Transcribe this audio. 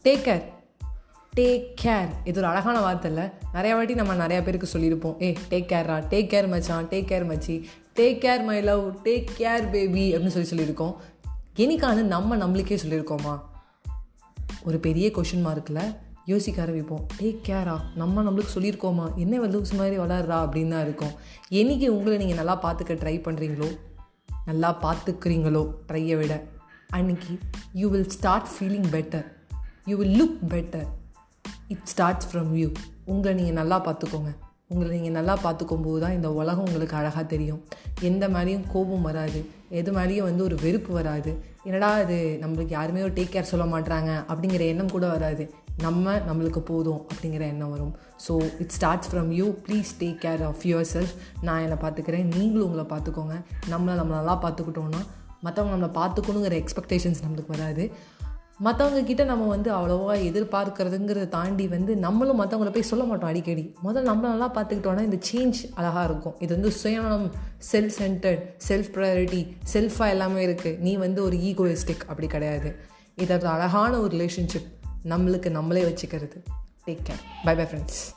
take care take care இது ஒரு அழகான வார்த்தை இல்லை நிறைய வாட்டி நம்ம நிறையா பேருக்கு சொல்லியிருப்போம் ஏ டேக் கேர்ரா டேக் கேர் மச்சான் டேக் கேர் மச்சி take care my love take care baby அப்படின்னு சொல்லி சொல்லியிருக்கோம் என்னைக்கானு நம்ம நம்மளுக்கே சொல்லியிருக்கோமா ஒரு பெரிய கொஷின் மார்க்கில் யோசிக்க ஆரம்பிப்போம் டேக் கேரா நம்ம நம்மளுக்கு சொல்லியிருக்கோமா என்ன லூஸ் மாதிரி வளர்றா அப்படின்னு தான் இருக்கும் என்னைக்கு உங்களை நீங்கள் நல்லா பார்த்துக்க ட்ரை பண்ணுறீங்களோ நல்லா பார்த்துக்கிறீங்களோ ட்ரையை விட அன்னைக்கு you will start feeling better you will look better it starts from you உங்களை நீங்கள் நல்லா பார்த்துக்கோங்க உங்களை நீங்கள் நல்லா பார்த்துக்கும் போது தான் இந்த உலகம் உங்களுக்கு அழகாக தெரியும் எந்த மாதிரியும் கோபம் வராது எது மாதிரியும் வந்து ஒரு வெறுப்பு வராது என்னடா இது நம்மளுக்கு யாருமே ஒரு டேக் கேர் சொல்ல மாட்றாங்க அப்படிங்கிற எண்ணம் கூட வராது நம்ம நம்மளுக்கு போதும் அப்படிங்கிற எண்ணம் வரும் so it starts from you please take care of yourself நான் என்னை பார்த்துக்கிறேன் நீங்களும் உங்களை பார்த்துக்கோங்க நம்மளை நம்ம நல்லா பார்த்துக்கிட்டோன்னா மற்றவங்க நம்மளை பார்த்துக்கணுங்கிற எக்ஸ்பெக்டேஷன்ஸ் நம்மளுக்கு வராது மற்றவங்க கிட்ட நம்ம வந்து அவ்வளோவா எதிர்பார்க்கறதுங்கிறத தாண்டி வந்து நம்மளும் மற்றவங்கள போய் சொல்ல மாட்டோம் அடிக்கடி முதல்ல நம்மள நல்லா பார்த்துக்கிட்டோன்னா இந்த சேஞ்ச் அழகாக இருக்கும் இது வந்து சுயநலம் செல்ஃப் சென்டர்ட் செல்ஃப் ப்ரையாரிட்டி செல்ஃபாக எல்லாமே இருக்குது நீ வந்து ஒரு ஈகோயிஸ்டிக் அப்படி கிடையாது இது ஒரு அழகான ஒரு ரிலேஷன்ஷிப் நம்மளுக்கு நம்மளே வச்சுக்கிறது take care bye bye friends